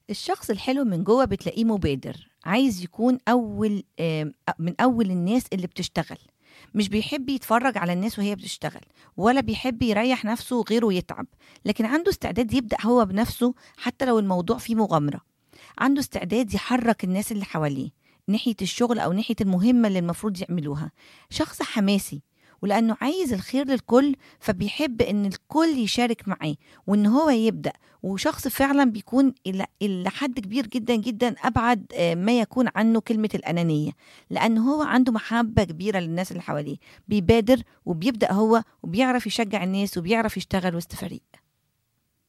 الشخص الحلو من جوه بتلاقيه مبادر عايز يكون اول آم، من اول الناس اللي بتشتغل مش بيحب يتفرج على الناس وهي بتشتغل ولا بيحب يريح نفسه غيره يتعب لكن عنده استعداد يبدأ هو بنفسه حتى لو الموضوع فيه مغامرة عنده استعداد يحرك الناس اللي حواليه ناحية الشغل أو ناحية المهمة اللي المفروض يعملوها شخص حماسي ولأنه عايز الخير للكل فبيحب إن الكل يشارك معاه وإن هو يبدأ وشخص فعلا بيكون إلى إلى حد كبير جدا جدا أبعد آه، ما يكون عنه كلمة الأنانية لأن هو عنده محبة كبيرة للناس اللي حواليه بيبادر وبيبدأ هو وبيعرف يشجع الناس وبيعرف يشتغل وسط فريق